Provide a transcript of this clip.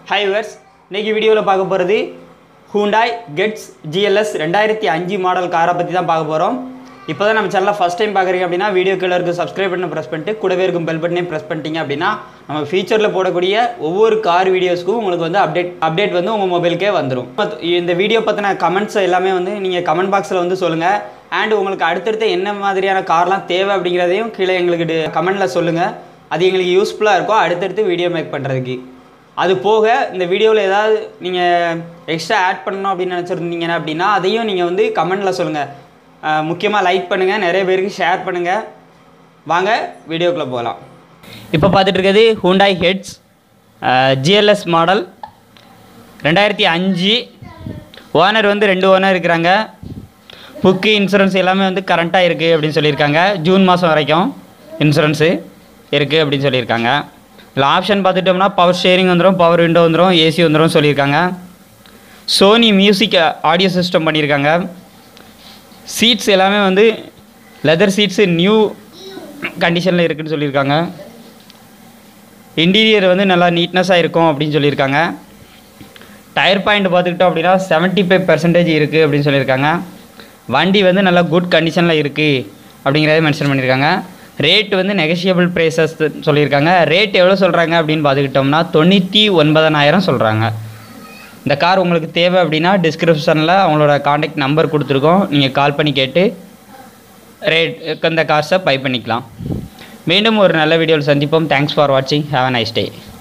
hi viewers இன்னைக்கு வீடியோவில் பார்க்க போகிறது ஹூண்டாய் கெட்ஸ் ஜிஎல்எஸ் ரெண்டாயிரத்தி அஞ்சு மாடல் காரை பற்றி தான் பார்க்க போகிறோம் இப்போ தான் நம்ம சேனலில் ஃபஸ்ட் டைம் பார்க்குறீங்க அப்படின்னா வீடியோ கீழே இருக்க சப்ஸ்கிரைப் பண்ண ப்ரெஸ் பண்ணிட்டு கூடவே இருக்கும் பெல் பட்டனையும் ப்ரெஸ் பண்ணிட்டீங்க அப்படின்னா நம்ம ஃபியூச்சரில் போடக்கூடிய ஒவ்வொரு கார் வீடியோஸ்க்கும் உங்களுக்கு வந்து அப்டேட் அப்டேட் வந்து உங்கள் மொபைலுக்கே வந்துடும் இந்த வீடியோ பற்றின கமெண்ட்ஸ் எல்லாமே வந்து நீங்கள் கமெண்ட் பாக்ஸில் வந்து சொல்லுங்கள் அண்ட் உங்களுக்கு அடுத்தடுத்து என்ன மாதிரியான கார்லாம் தேவை அப்படிங்கிறதையும் கீழே எங்களுக்கு கமெண்ட்டில் சொல்லுங்கள் அது எங்களுக்கு யூஸ்ஃபுல்லாக இருக்கும் அடுத்தடுத்து வீடியோ மேக் பண்ணுறதுக்கு அது போக இந்த வீடியோவில் ஏதாவது நீங்கள் எக்ஸ்ட்ரா ஆட் பண்ணணும் அப்படின்னு நினச்சிருந்தீங்க அப்படின்னா அதையும் நீங்கள் வந்து கமெண்டில் சொல்லுங்கள் முக்கியமாக லைக் பண்ணுங்கள் நிறைய பேருக்கு ஷேர் பண்ணுங்கள் வாங்க வீடியோக்குள்ளே போகலாம் இப்போ பார்த்துட்டு இருக்கிறது ஹூண்டாய் ஹெட்ஸ் ஜிஎல்எஸ் மாடல் ரெண்டாயிரத்தி அஞ்சு ஓனர் வந்து ரெண்டு ஓனர் இருக்கிறாங்க புக்கு இன்சூரன்ஸ் எல்லாமே வந்து கரண்ட்டாக இருக்குது அப்படின்னு சொல்லியிருக்காங்க ஜூன் மாதம் வரைக்கும் இன்சூரன்ஸு இருக்குது அப்படின்னு சொல்லியிருக்காங்க இதில் ஆப்ஷன் பார்த்துட்டோம்னா பவர் ஸ்டேரிங் வந்துடும் பவர் விண்டோ வந்துடும் ஏசி வந்துடும் சொல்லியிருக்காங்க சோனி மியூசிக் ஆடியோ சிஸ்டம் பண்ணியிருக்காங்க சீட்ஸ் எல்லாமே வந்து லெதர் சீட்ஸு நியூ கண்டிஷனில் இருக்குன்னு சொல்லியிருக்காங்க இன்டீரியர் வந்து நல்லா நீட்னஸாக இருக்கும் அப்படின்னு சொல்லியிருக்காங்க டயர் பாயிண்ட் பார்த்துக்கிட்டோம் அப்படின்னா செவன்ட்டி ஃபைவ் பர்சன்டேஜ் இருக்குது அப்படின்னு சொல்லியிருக்காங்க வண்டி வந்து நல்லா குட் கண்டிஷனில் இருக்குது அப்படிங்கிறத மென்ஷன் பண்ணியிருக்காங்க ரேட் வந்து நெகஷியபிள் ப்ரைஸஸ் சொல்லியிருக்காங்க ரேட் எவ்வளோ சொல்கிறாங்க அப்படின்னு பார்த்துக்கிட்டோம்னா தொண்ணூற்றி ஒன்பதனாயிரம் சொல்கிறாங்க இந்த கார் உங்களுக்கு தேவை அப்படின்னா டிஸ்கிரிப்ஷனில் அவங்களோட காண்டாக்ட் நம்பர் கொடுத்துருக்கோம் நீங்கள் கால் பண்ணி கேட்டு ரேட் இந்த கார்ஸை பை பண்ணிக்கலாம் மீண்டும் ஒரு நல்ல வீடியோவில் சந்திப்போம் தேங்க்ஸ் ஃபார் வாட்சிங் ஹாவ் அ நைஸ் டே